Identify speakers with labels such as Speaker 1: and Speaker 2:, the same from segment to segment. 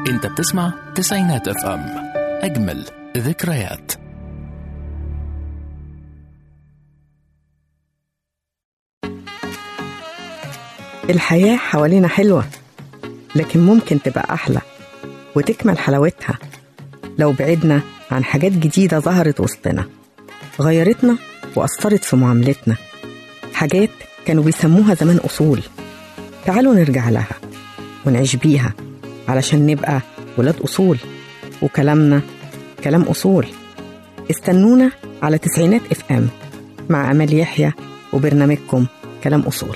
Speaker 1: انت بتسمع تسعينات اف ام اجمل ذكريات
Speaker 2: الحياة حوالينا حلوة لكن ممكن تبقى أحلى وتكمل حلاوتها لو بعدنا عن حاجات جديدة ظهرت وسطنا غيرتنا وأثرت في معاملتنا حاجات كانوا بيسموها زمان أصول تعالوا نرجع لها ونعيش بيها علشان نبقى ولاد أصول وكلامنا كلام أصول استنونا على تسعينات اف ام مع أمال يحيى وبرنامجكم كلام أصول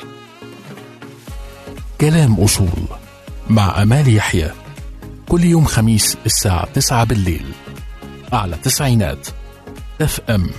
Speaker 1: كلام أصول مع أمال يحيى كل يوم خميس الساعة 9 بالليل على تسعينات اف ام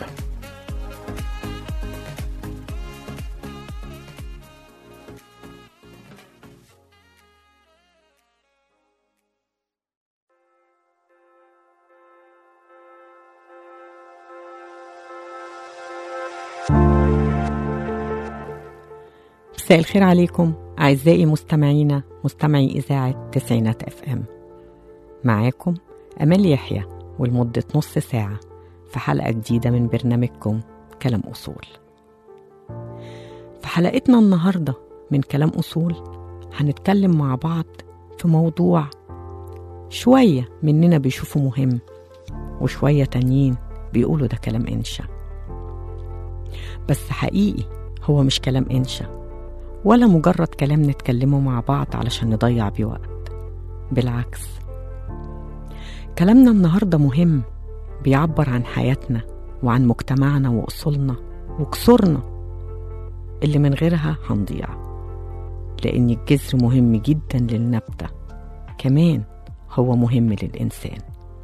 Speaker 2: مساء الخير عليكم أعزائي مستمعينا مستمعي إذاعة تسعينات اف ام معاكم أمال يحيى ولمدة نص ساعة في حلقة جديدة من برنامجكم كلام أصول في حلقتنا النهاردة من كلام أصول هنتكلم مع بعض في موضوع شوية مننا بيشوفه مهم وشوية تانيين بيقولوا ده كلام إنشا بس حقيقي هو مش كلام إنشا ولا مجرد كلام نتكلمه مع بعض علشان نضيع بيه وقت بالعكس كلامنا النهاردة مهم بيعبر عن حياتنا وعن مجتمعنا وأصولنا وكسورنا اللي من غيرها هنضيع لأن الجذر مهم جدا للنبتة كمان هو مهم للإنسان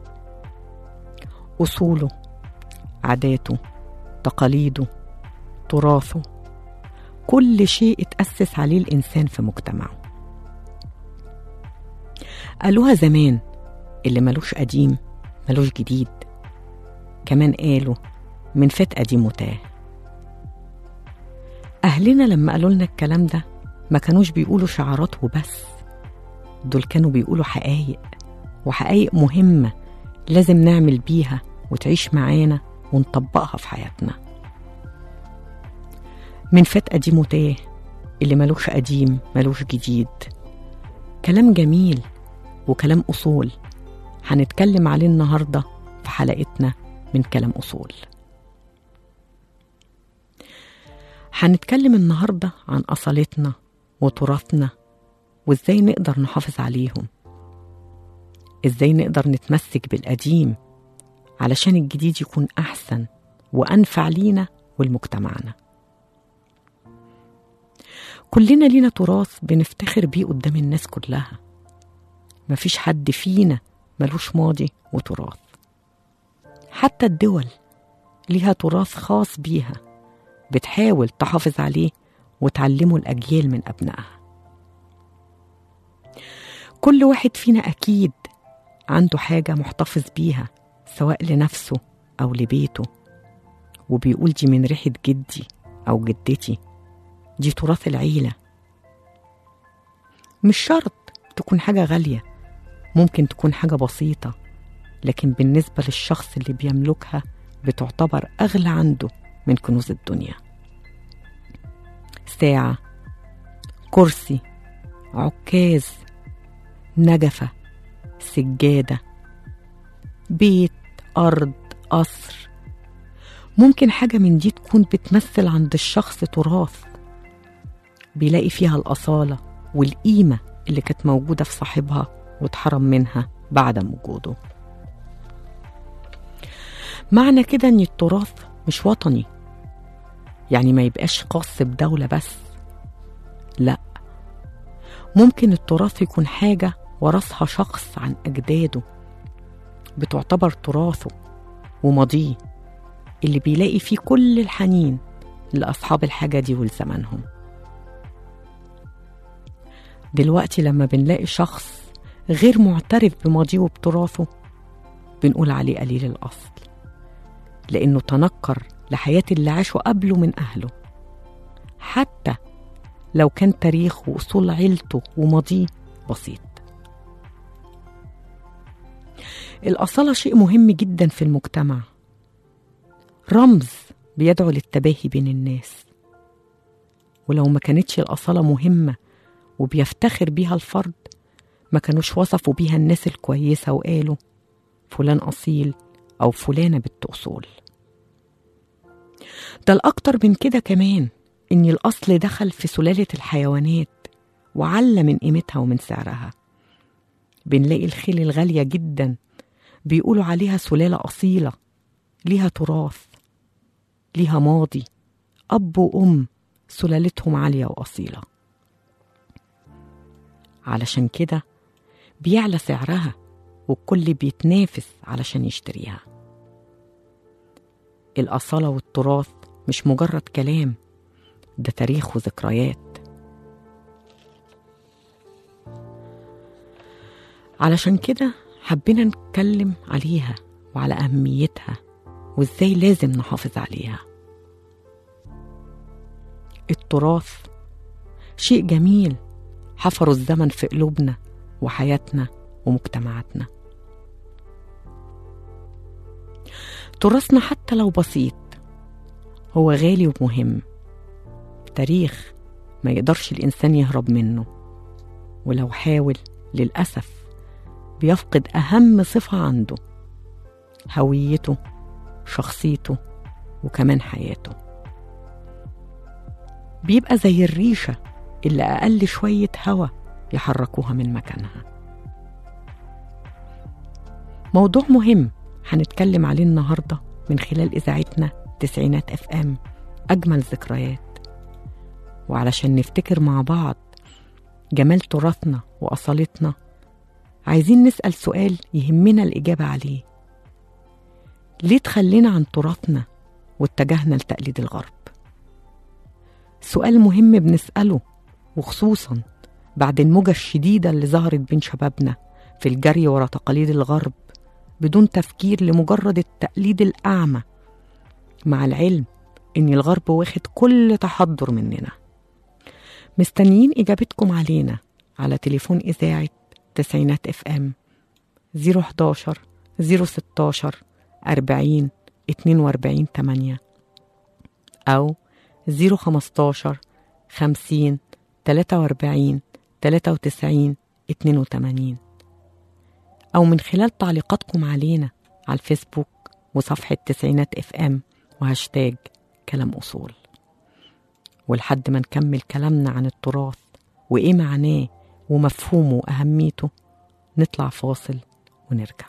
Speaker 2: أصوله عاداته تقاليده تراثه كل شيء اتأسس عليه الإنسان في مجتمعه قالوها زمان اللي ملوش قديم ملوش جديد كمان قالوا من فات قديم وتاه أهلنا لما قالوا لنا الكلام ده ما كانوش بيقولوا شعارات وبس دول كانوا بيقولوا حقايق وحقايق مهمة لازم نعمل بيها وتعيش معانا ونطبقها في حياتنا من فات قديم وتاه اللي ملوش قديم ملوش جديد كلام جميل وكلام أصول هنتكلم عليه النهاردة في حلقتنا من كلام أصول هنتكلم النهاردة عن أصالتنا وتراثنا وإزاي نقدر نحافظ عليهم إزاي نقدر نتمسك بالقديم علشان الجديد يكون أحسن وأنفع لينا ولمجتمعنا كلنا لينا تراث بنفتخر بيه قدام الناس كلها مفيش حد فينا ملوش ماضي وتراث حتى الدول ليها تراث خاص بيها بتحاول تحافظ عليه وتعلمه الأجيال من أبنائها كل واحد فينا أكيد عنده حاجة محتفظ بيها سواء لنفسه أو لبيته وبيقول دي من ريحة جدي أو جدتي دي تراث العيلة مش شرط تكون حاجة غالية ممكن تكون حاجة بسيطة لكن بالنسبة للشخص اللي بيملكها بتعتبر أغلى عنده من كنوز الدنيا ساعة كرسي عكاز نجفة سجادة بيت أرض قصر ممكن حاجة من دي تكون بتمثل عند الشخص تراث بيلاقي فيها الأصالة والقيمة اللي كانت موجودة في صاحبها واتحرم منها بعدم وجوده معنى كده ان التراث مش وطني يعني ما يبقاش خاص بدولة بس لا ممكن التراث يكون حاجة ورثها شخص عن أجداده بتعتبر تراثه وماضيه اللي بيلاقي فيه كل الحنين لأصحاب الحاجة دي ولزمانهم دلوقتي لما بنلاقي شخص غير معترف بماضيه وبتراثه بنقول عليه قليل الأصل لأنه تنكر لحياة اللي عاشوا قبله من أهله حتى لو كان تاريخ وأصول عيلته وماضيه بسيط الأصالة شيء مهم جدا في المجتمع رمز بيدعو للتباهي بين الناس ولو ما كانتش الأصالة مهمة وبيفتخر بيها الفرد ما كانوش وصفوا بيها الناس الكويسة وقالوا فلان أصيل أو فلانة بنت أصول ده الأكتر من كده كمان إن الأصل دخل في سلالة الحيوانات وعلى من قيمتها ومن سعرها بنلاقي الخيل الغالية جدا بيقولوا عليها سلالة أصيلة ليها تراث ليها ماضي أب وأم سلالتهم عالية وأصيلة علشان كده بيعلى سعرها والكل بيتنافس علشان يشتريها الأصالة والتراث مش مجرد كلام ده تاريخ وذكريات علشان كده حبينا نتكلم عليها وعلى أهميتها وإزاي لازم نحافظ عليها التراث شيء جميل حفروا الزمن في قلوبنا وحياتنا ومجتمعاتنا تراثنا حتى لو بسيط هو غالي ومهم تاريخ ما يقدرش الإنسان يهرب منه ولو حاول للأسف بيفقد أهم صفة عنده هويته شخصيته وكمان حياته بيبقى زي الريشة اللي أقل شوية هوا يحركوها من مكانها موضوع مهم هنتكلم عليه النهاردة من خلال إذاعتنا تسعينات اف ام أجمل ذكريات وعلشان نفتكر مع بعض جمال تراثنا وأصالتنا عايزين نسأل سؤال يهمنا الإجابة عليه ليه تخلينا عن تراثنا واتجهنا لتقليد الغرب سؤال مهم بنسأله وخصوصا بعد الموجة الشديدة اللي ظهرت بين شبابنا في الجري ورا تقاليد الغرب بدون تفكير لمجرد التقليد الأعمى مع العلم إن الغرب واخد كل تحضر مننا مستنيين إجابتكم علينا على تليفون إذاعة تسعينات اف ام 011 016 40 42 8 أو 015 50 43 93 82 أو من خلال تعليقاتكم علينا على الفيسبوك وصفحة تسعينات اف ام وهاشتاج كلام أصول ولحد ما نكمل كلامنا عن التراث وإيه معناه ومفهومه وأهميته نطلع فاصل ونرجع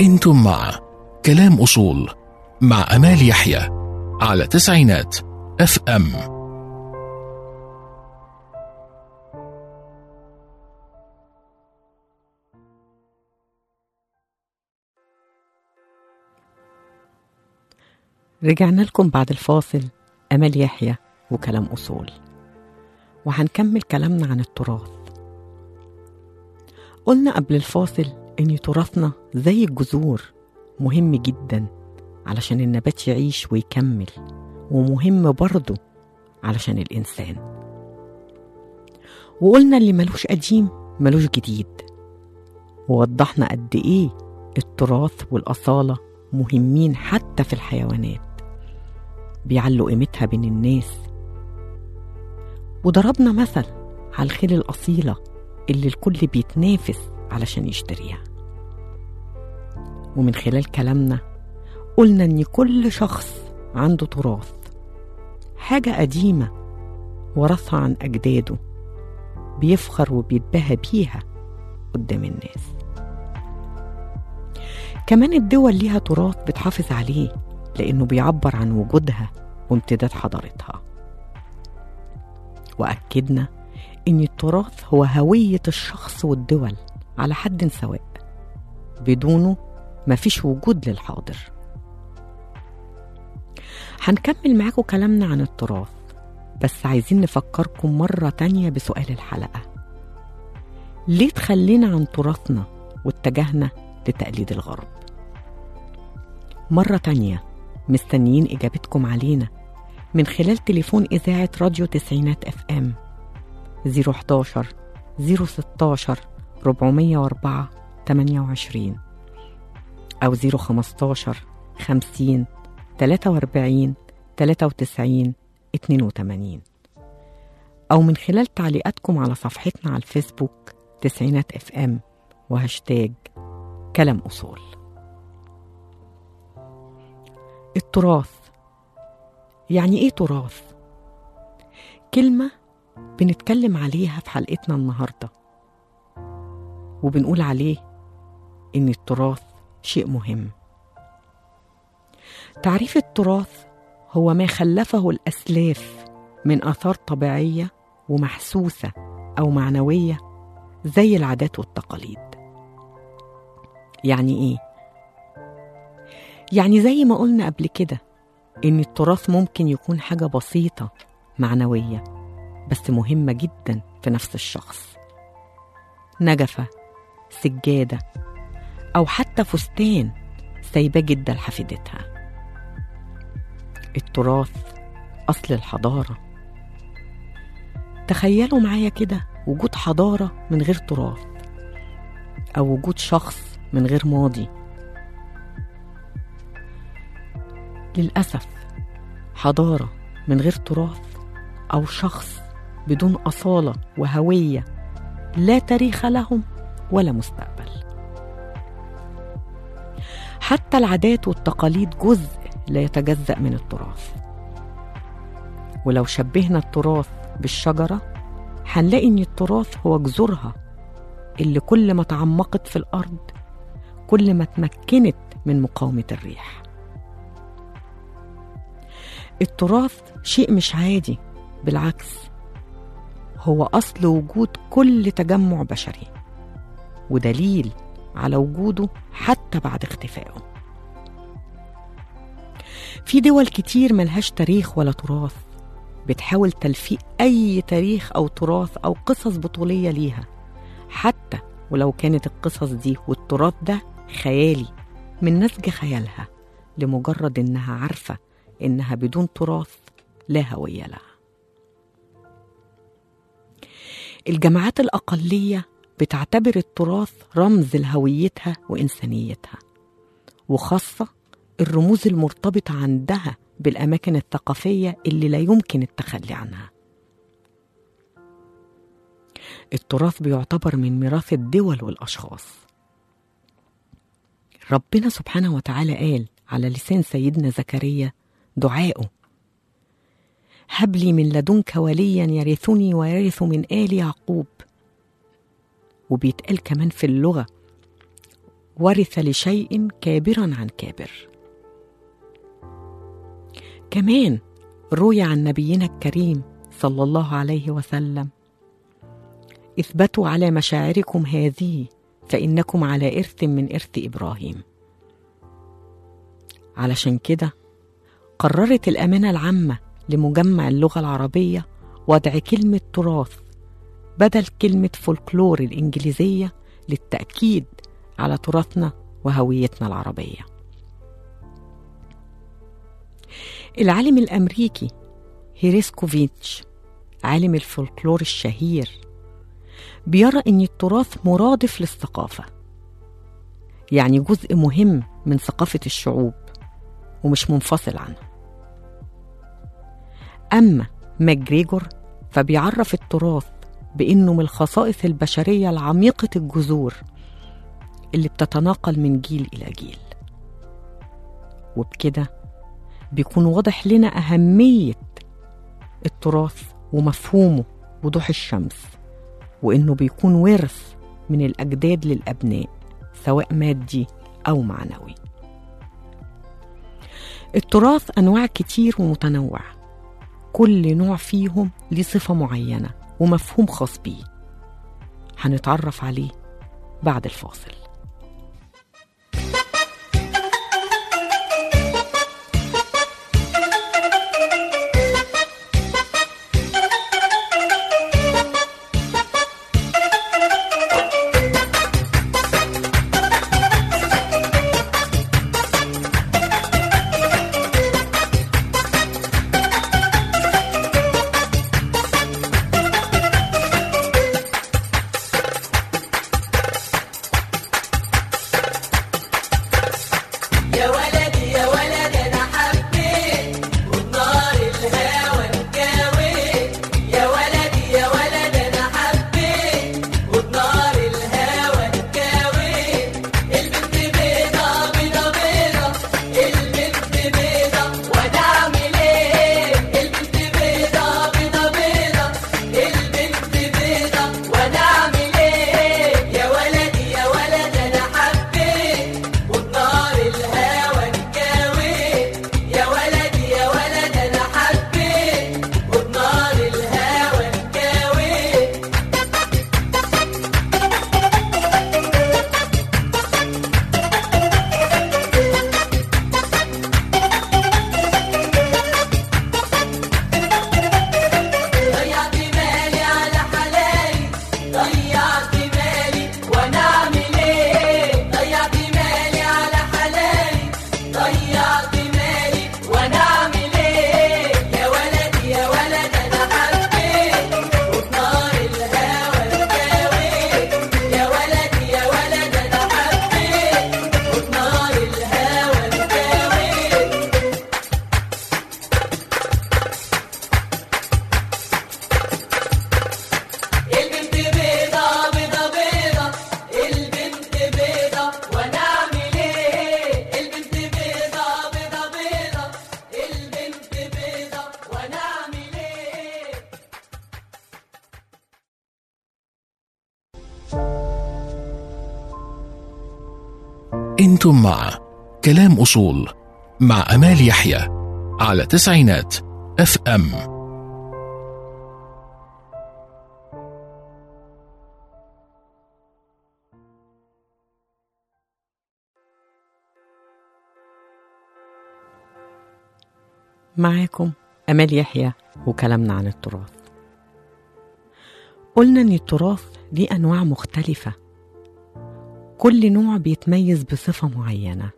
Speaker 1: انتم مع كلام اصول مع امال يحيى على تسعينات اف ام
Speaker 2: رجعنا لكم بعد الفاصل أمل يحيى وكلام أصول وهنكمل كلامنا عن التراث قلنا قبل الفاصل إن تراثنا زي الجذور مهم جدا علشان النبات يعيش ويكمل ومهم برضه علشان الإنسان وقلنا اللي ملوش قديم ملوش جديد ووضحنا قد إيه التراث والأصالة مهمين حتى في الحيوانات بيعلوا قيمتها بين الناس وضربنا مثل على الخيل الأصيلة اللي الكل بيتنافس علشان يشتريها ومن خلال كلامنا قلنا إن كل شخص عنده تراث حاجة قديمة ورثها عن أجداده بيفخر وبيتباهى بيها قدام الناس كمان الدول ليها تراث بتحافظ عليه لأنه بيعبر عن وجودها وامتداد حضارتها وأكدنا إن التراث هو هوية الشخص والدول على حد سواء بدونه مفيش وجود للحاضر هنكمل معاكم كلامنا عن التراث بس عايزين نفكركم مرة تانية بسؤال الحلقة ليه تخلينا عن تراثنا واتجهنا لتقليد الغرب مرة تانية مستنيين إجابتكم علينا من خلال تليفون إذاعة راديو تسعينات اف ام 011 016 404 28 أو 015 50 43 93 82 أو من خلال تعليقاتكم على صفحتنا على الفيسبوك تسعينات اف ام وهاشتاج كلام أصول التراث يعني ايه تراث كلمه بنتكلم عليها في حلقتنا النهارده وبنقول عليه ان التراث شيء مهم تعريف التراث هو ما خلفه الاسلاف من اثار طبيعيه ومحسوسه او معنويه زي العادات والتقاليد يعني ايه يعني زي ما قلنا قبل كده إن التراث ممكن يكون حاجة بسيطة معنوية بس مهمة جدا في نفس الشخص نجفة سجادة أو حتى فستان سايباه جدا لحفيدتها التراث أصل الحضارة تخيلوا معايا كده وجود حضارة من غير تراث أو وجود شخص من غير ماضي للأسف حضارة من غير تراث أو شخص بدون أصالة وهوية لا تاريخ لهم ولا مستقبل حتى العادات والتقاليد جزء لا يتجزأ من التراث ولو شبهنا التراث بالشجرة هنلاقي إن التراث هو جذورها اللي كل ما تعمقت في الأرض كل ما تمكنت من مقاومة الريح التراث شيء مش عادي بالعكس هو أصل وجود كل تجمع بشري ودليل على وجوده حتى بعد اختفائه في دول كتير ملهاش تاريخ ولا تراث بتحاول تلفيق أي تاريخ أو تراث أو قصص بطولية ليها حتى ولو كانت القصص دي والتراث ده خيالي من نسج خيالها لمجرد إنها عارفة إنها بدون تراث لا هوية لها الجماعات الأقلية بتعتبر التراث رمز لهويتها وإنسانيتها وخاصة الرموز المرتبطة عندها بالأماكن الثقافية اللي لا يمكن التخلي عنها التراث بيعتبر من ميراث الدول والأشخاص ربنا سبحانه وتعالى قال على لسان سيدنا زكريا دعائه هب لي من لدنك وليا يرثني ويرث من آل يعقوب وبيتقال كمان في اللغة ورث لشيء كابرا عن كابر كمان روي عن نبينا الكريم صلى الله عليه وسلم اثبتوا على مشاعركم هذه فانكم على ارث من ارث ابراهيم علشان كده قررت الامانه العامه لمجمع اللغه العربيه وضع كلمه تراث بدل كلمه فولكلور الانجليزيه للتاكيد على تراثنا وهويتنا العربيه العالم الامريكي هيريسكوفيتش عالم الفولكلور الشهير بيرى ان التراث مرادف للثقافه يعني جزء مهم من ثقافه الشعوب ومش منفصل عنها اما ماجريجور فبيعرف التراث بانه من الخصائص البشريه العميقه الجذور اللي بتتناقل من جيل الى جيل وبكده بيكون واضح لنا اهميه التراث ومفهومه وضوح الشمس وانه بيكون ورث من الاجداد للابناء سواء مادي او معنوي التراث انواع كتير ومتنوع كل نوع فيهم ليه صفه معينه ومفهوم خاص بيه هنتعرف عليه بعد الفاصل
Speaker 3: يا ولدي يا ولد انا حبيت والنار الهوى نكاويت يا ولدي يا ولد انا حبيت والنار الهوى نكاويت البنت بيضة بيضة بيضة البنت بيضة وانا اعمل ايه البنت بيضة بيضة بيضة البنت بيضة وانا اعمل ايه يا ولدي يا ولد انا حبيت والنار الهوى نكاويت يا ولدي يا ولد انا حبيت والنار الهوى نكاويت ضيعت مالي على حلالي ضيعت مالي وانا اعمل ايه ضيعت مالي على حلالي ضيعت مالي وانا اعمل ايه يا ولدي يا ولد انا حبيت وبنار الهوى نكاويت يا ولدي يا ولد انا حبيت وبنار الهوى نكاويت البنت بيضة بيضة بيضة البنت بيضة وانا اعمل ايه البنت بيضة بيضة بيضة البنت بيضة وانا اعمل ايه
Speaker 1: انتم مع كلام اصول مع امال يحيى على تسعينات اف ام
Speaker 2: معاكم أمال يحيى وكلامنا عن التراث قلنا إن التراث ليه أنواع مختلفة كل نوع بيتميز بصفة معينة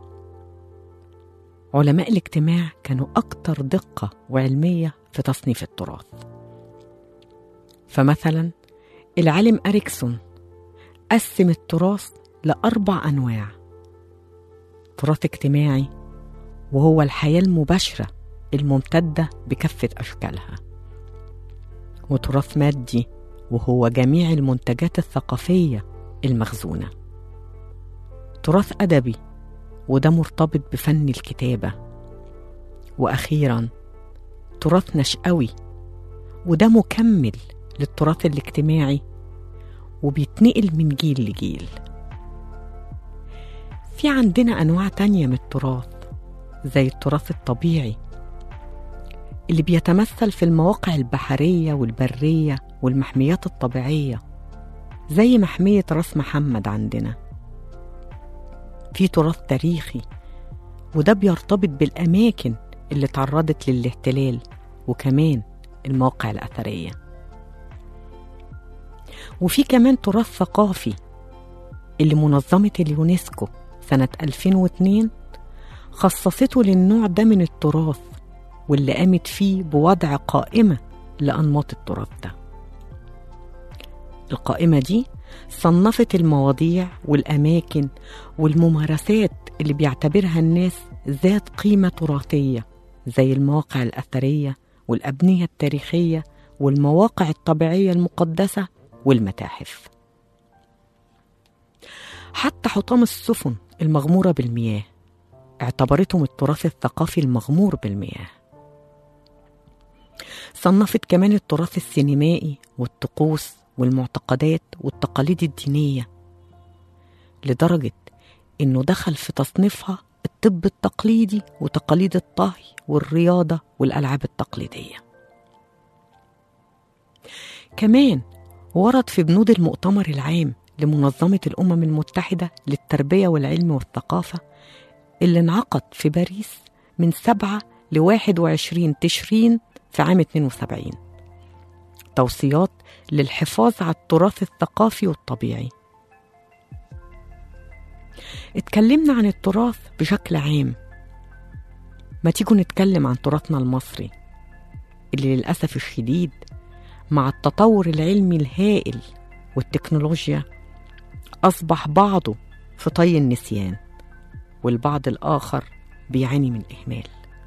Speaker 2: علماء الاجتماع كانوا أكتر دقة وعلمية في تصنيف التراث فمثلا العالم أريكسون قسم التراث لأربع أنواع تراث اجتماعي وهو الحياة المباشرة الممتدة بكافة أشكالها وتراث مادي وهو جميع المنتجات الثقافية المخزونة تراث أدبي وده مرتبط بفن الكتابة وأخيرا تراث نشأوي وده مكمل للتراث الاجتماعي وبيتنقل من جيل لجيل في عندنا أنواع تانية من التراث زي التراث الطبيعي اللي بيتمثل في المواقع البحرية والبرية والمحميات الطبيعية زي محمية راس محمد عندنا في تراث تاريخي وده بيرتبط بالأماكن اللي تعرضت للاحتلال وكمان المواقع الأثرية وفي كمان تراث ثقافي اللي منظمة اليونسكو سنة 2002 خصصته للنوع ده من التراث واللي قامت فيه بوضع قائمة لأنماط التراث ده القائمة دي صنفت المواضيع والأماكن والممارسات اللي بيعتبرها الناس ذات قيمة تراثية زي المواقع الأثرية والأبنية التاريخية والمواقع الطبيعية المقدسة والمتاحف حتى حطام السفن المغمورة بالمياه اعتبرتهم التراث الثقافي المغمور بالمياه صنفت كمان التراث السينمائي والطقوس والمعتقدات والتقاليد الدينية لدرجة إنه دخل في تصنيفها الطب التقليدي وتقاليد الطهي والرياضة والألعاب التقليدية كمان ورد في بنود المؤتمر العام لمنظمة الأمم المتحدة للتربية والعلم والثقافة اللي انعقد في باريس من 7 ل 21 تشرين في عام 72 توصيات للحفاظ على التراث الثقافي والطبيعي اتكلمنا عن التراث بشكل عام ما تيجوا نتكلم عن تراثنا المصري اللي للأسف الشديد مع التطور العلمي الهائل والتكنولوجيا أصبح بعضه في طي النسيان والبعض الآخر بيعاني من إهمال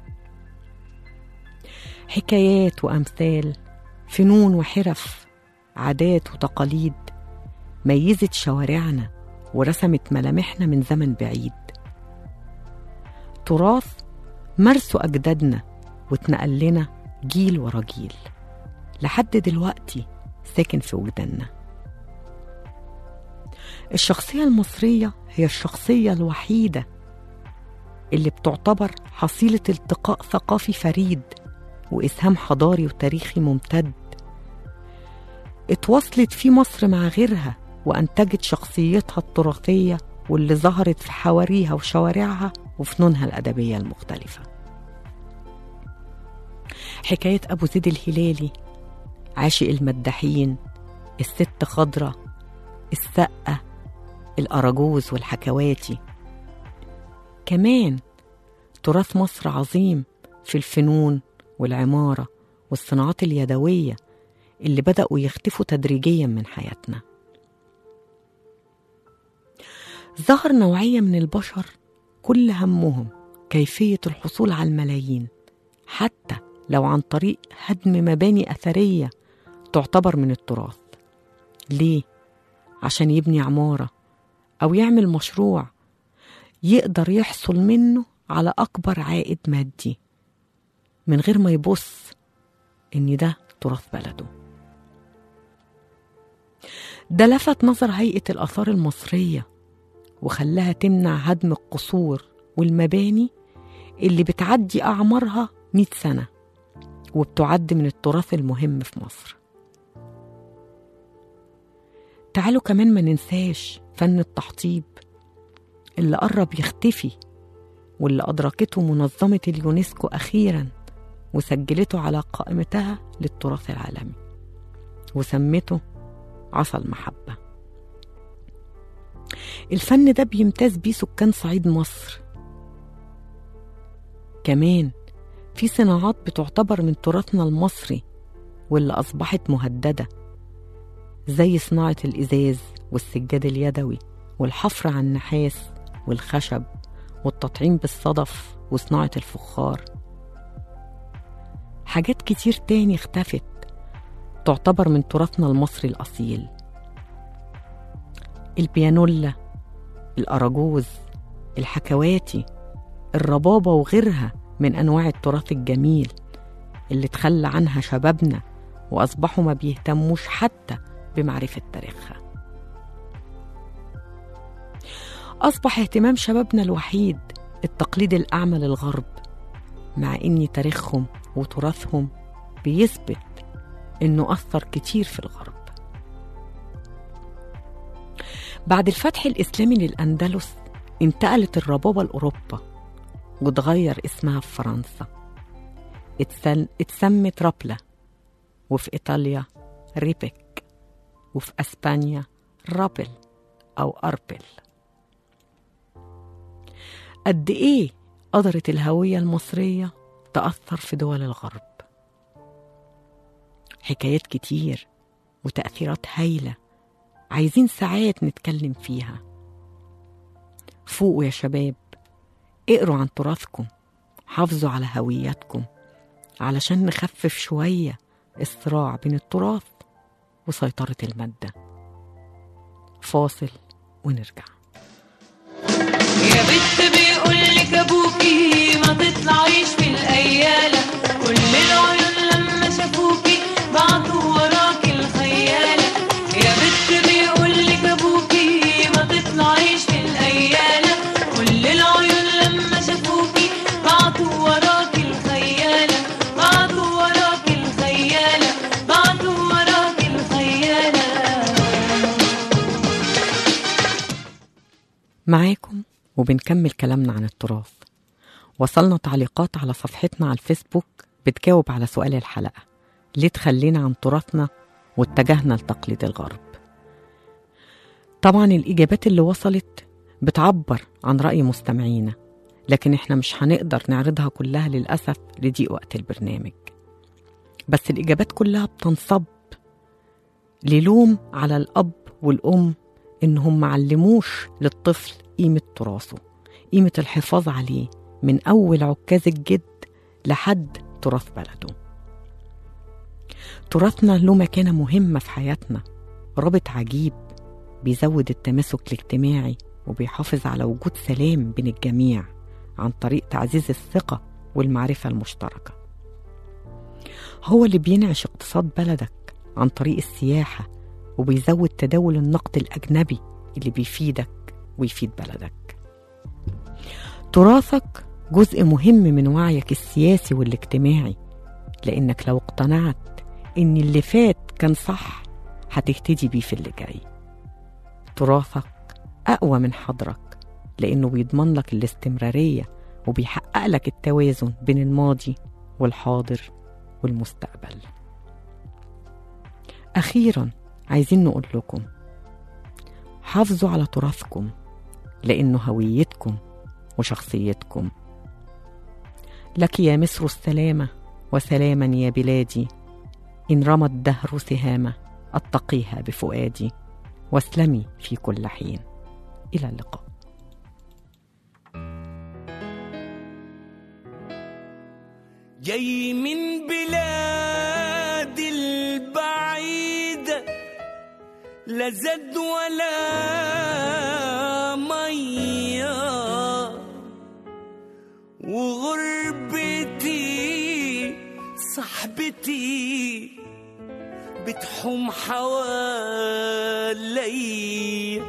Speaker 2: حكايات وأمثال فنون وحرف عادات وتقاليد ميزت شوارعنا ورسمت ملامحنا من زمن بعيد تراث مارسوا أجدادنا واتنقل لنا جيل ورا جيل لحد دلوقتي ساكن في وجداننا الشخصية المصرية هي الشخصية الوحيدة اللي بتعتبر حصيلة التقاء ثقافي فريد وإسهام حضاري وتاريخي ممتد اتواصلت في مصر مع غيرها وأنتجت شخصيتها التراثية واللي ظهرت في حواريها وشوارعها وفنونها الأدبية المختلفة حكاية أبو زيد الهلالي عاشق المداحين الست خضرة السقة الأراجوز والحكواتي كمان تراث مصر عظيم في الفنون والعمارة والصناعات اليدوية اللي بدأوا يختفوا تدريجيا من حياتنا ظهر نوعية من البشر كل همهم كيفية الحصول على الملايين حتى لو عن طريق هدم مباني أثرية تعتبر من التراث ليه؟ عشان يبني عمارة أو يعمل مشروع يقدر يحصل منه على أكبر عائد مادي من غير ما يبص إن ده تراث بلده ده لفت نظر هيئة الآثار المصرية وخلاها تمنع هدم القصور والمباني اللي بتعدي أعمارها مئة سنة وبتعد من التراث المهم في مصر تعالوا كمان ما ننساش فن التحطيب اللي قرب يختفي واللي أدركته منظمة اليونسكو أخيرا وسجلته على قائمتها للتراث العالمي وسمته عصا المحبة الفن ده بيمتاز بيه سكان صعيد مصر كمان في صناعات بتعتبر من تراثنا المصري واللي أصبحت مهددة زي صناعة الإزاز والسجاد اليدوي والحفر على النحاس والخشب والتطعيم بالصدف وصناعة الفخار حاجات كتير تاني اختفت تعتبر من تراثنا المصري الأصيل البيانولا الأراجوز الحكواتي الربابة وغيرها من أنواع التراث الجميل اللي تخلى عنها شبابنا وأصبحوا ما بيهتموش حتى بمعرفة تاريخها أصبح اهتمام شبابنا الوحيد التقليد الأعمى للغرب مع إن تاريخهم وتراثهم بيثبت إنه أثر كتير في الغرب بعد الفتح الإسلامي للأندلس انتقلت الربابة لأوروبا وتغير اسمها في فرنسا اتسل... اتسمت رابلة وفي إيطاليا ريبك وفي أسبانيا رابل أو أربل قد إيه قدرت الهوية المصرية تأثر في دول الغرب حكايات كتير وتأثيرات هايلة عايزين ساعات نتكلم فيها فوقوا يا شباب اقروا عن تراثكم حافظوا على هويتكم علشان نخفف شوية الصراع بين التراث وسيطرة المادة فاصل ونرجع
Speaker 3: يا بنت بيقولك ابوكي ما تطلعيش في الايالة كل العيون لما شافوكي بعتوا وراكي الخيالة يا بنت بيقولك ابوكي ما تطلعيش في الايالة كل العيون لما شافوكي بعتوا وراكي الخيالة بعتوا وراكي الخيالة بعتوا وراكي الخيالة
Speaker 2: معاكم وبنكمل كلامنا عن التراث وصلنا تعليقات على صفحتنا على الفيسبوك بتجاوب على سؤال الحلقة ليه تخلينا عن تراثنا واتجهنا لتقليد الغرب طبعا الإجابات اللي وصلت بتعبر عن رأي مستمعينا لكن احنا مش هنقدر نعرضها كلها للأسف لضيق وقت البرنامج بس الإجابات كلها بتنصب للوم على الأب والأم إنهم معلموش للطفل قيمة تراثه قيمة الحفاظ عليه من أول عكاز الجد لحد تراث بلده تراثنا له مكانة مهمة في حياتنا رابط عجيب بيزود التماسك الاجتماعي وبيحافظ على وجود سلام بين الجميع عن طريق تعزيز الثقة والمعرفة المشتركة هو اللي بينعش اقتصاد بلدك عن طريق السياحة وبيزود تداول النقد الأجنبي اللي بيفيدك ويفيد بلدك تراثك جزء مهم من وعيك السياسي والاجتماعي لأنك لو اقتنعت إن اللي فات كان صح هتهتدي بيه في اللي جاي تراثك أقوى من حضرك لأنه بيضمن لك الاستمرارية وبيحقق لك التوازن بين الماضي والحاضر والمستقبل أخيرا عايزين نقول لكم حافظوا على تراثكم لأنه هويتكم وشخصيتكم لك يا مصر السلامة وسلاما يا بلادي إن رمى الدهر سهامة أتقيها بفؤادي واسلمي في كل حين إلى اللقاء
Speaker 4: جاي من بلاد البعيدة لا زاد ولا مية وغربتي صاحبتي بتحوم حوالي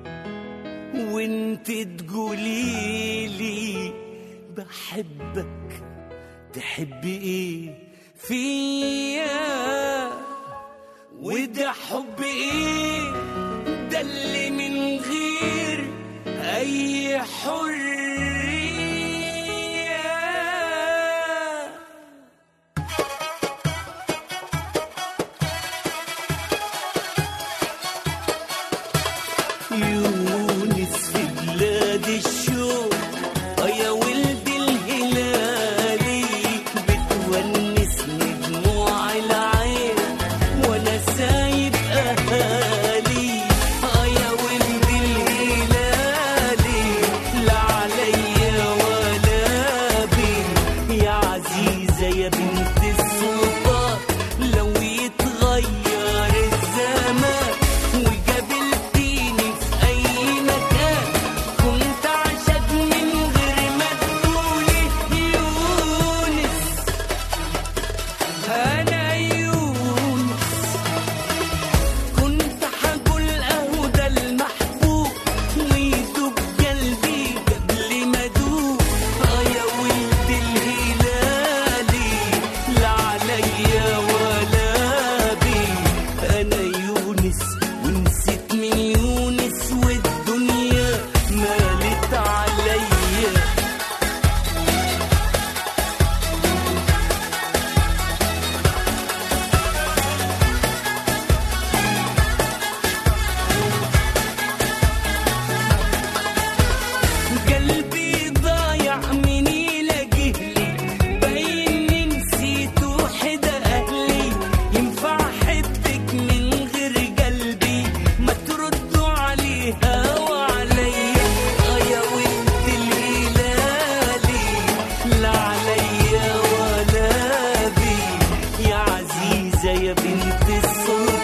Speaker 4: وانت تقوليلي بحبك تحبي ايه فيا وده حب ايه ده اللي من غير اي حريه يونس في بلاد الشوق آه يا ولد الهلالي بتونسني دموع العين وانا سايب اهالي آه يا ولد الهلالي لا على يا بنت السلطان